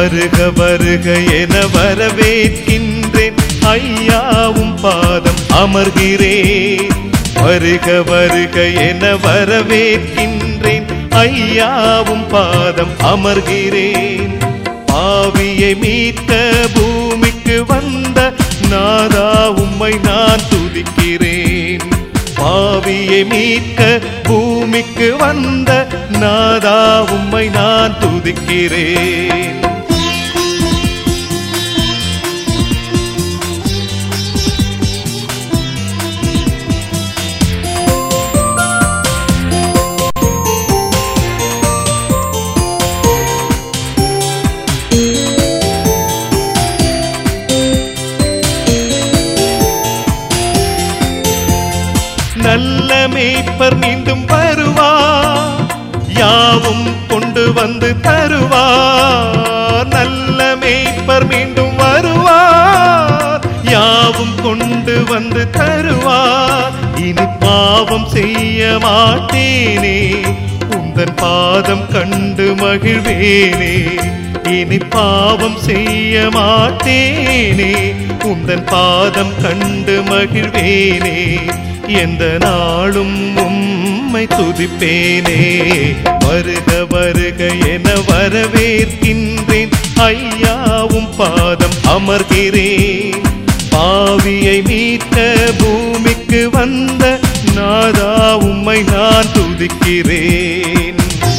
வருக வருக என வரவேற்கின்றேன் ஐயாவும் பாதம் அமர்கிறேன் வருக வருக என வரவேற்கின்றேன் ஐயாவும் பாதம் அமர்கிறேன் பாவியை மீட்க பூமிக்கு வந்த நாதா உம்மை நான் துதிக்கிறேன் பாவியை மீட்க பூமிக்கு வந்த நாதா உம்மை நான் துதிக்கிறேன் நல்ல மேய்ப்பர் மீண்டும் வருவார் யாவும் கொண்டு வந்து தருவார் நல்ல மேய்ப்பர் மீண்டும் வருவார் யாவும் கொண்டு வந்து தருவார் இனி பாவம் செய்ய மாட்டேனே உந்தன் பாதம் கண்டு மகிழ்வேனே இனி பாவம் செய்ய மாட்டேனே உந்தன் பாதம் கண்டு மகிழ்வேனே எந்த நாளும் உம்மை துதிப்பேனே வருக வருக என வரவேற்கின்றேன் ஐயாவும் பாதம் அமர்கிறேன் பாவியை மீட்க பூமிக்கு வந்த நாதா உம்மை நான் துதிக்கிறேன்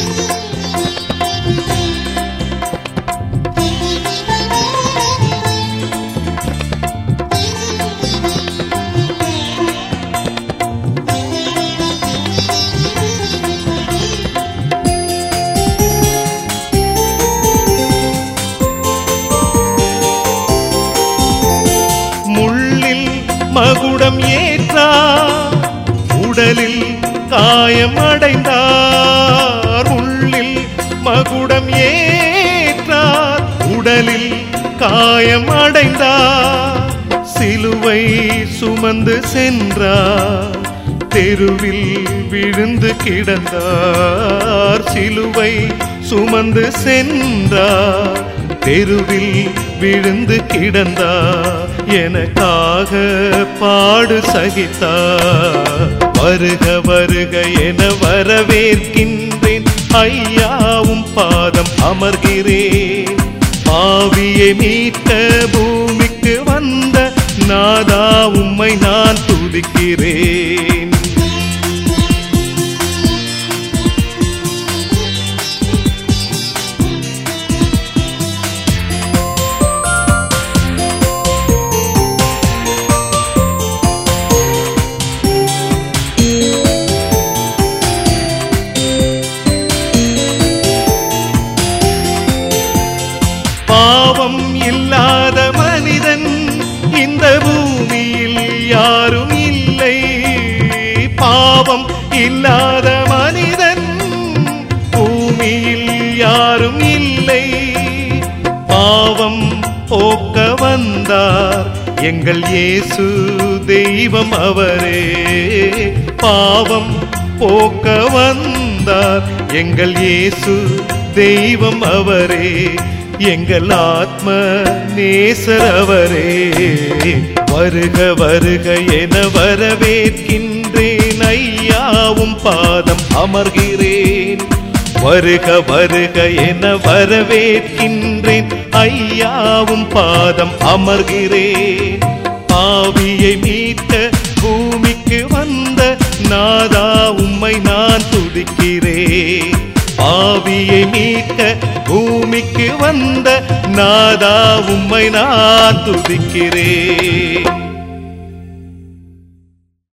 முள்ளில் மகுடம் ஏற்றார் உடலில் காயம் அடைந்தார் முள்ளில் மகுடம் ஏற்றார் உடலில் காயம் அடைந்தார் சிலுவை சுமந்து சென்றார் தெருவில் விழுந்து கிடந்தார் சிலுவை சுமந்து சென்றார் தெருவில் விழுந்து கிடந்தார் எனக்காக பாடு சகித்தார் வருக வருக என வரவேற்கின்றேன் ஐயாவும் பாதம் அமர்கிறேன் பாவியை மீட்க பூமிக்கு வந்த நாதா உம்மை நான் துதிக்கிறேன் பாவம் இல்லாத மனிதன் இந்த பூமியில் யாரும் இல்லை பாவம் இல்லாத மனிதன் பூமியில் யாரும் இல்லை பாவம் போக்க வந்தார் எங்கள் இயேசு தெய்வம் அவரே பாவம் போக்க வந்தார் எங்கள் இயேசு தெய்வம் அவரே எங்கள் ஆத்ம நேசர் அவரே வருக வருக என வரவேற்கின்றேன் ஐயாவும் பாதம் அமர்கிறேன் வருக வருக என வரவேற்கின்றேன் ஐயாவும் பாதம் அமர்கிறேன் பாவியை மீட்க பூமிக்கு வந்த நாதா உம்மை நான் துதிக்கிறேன் பாவியை மீட்க பூமிக்கு வந்த நாதா உம்மை நான் துதிக்கிறேன்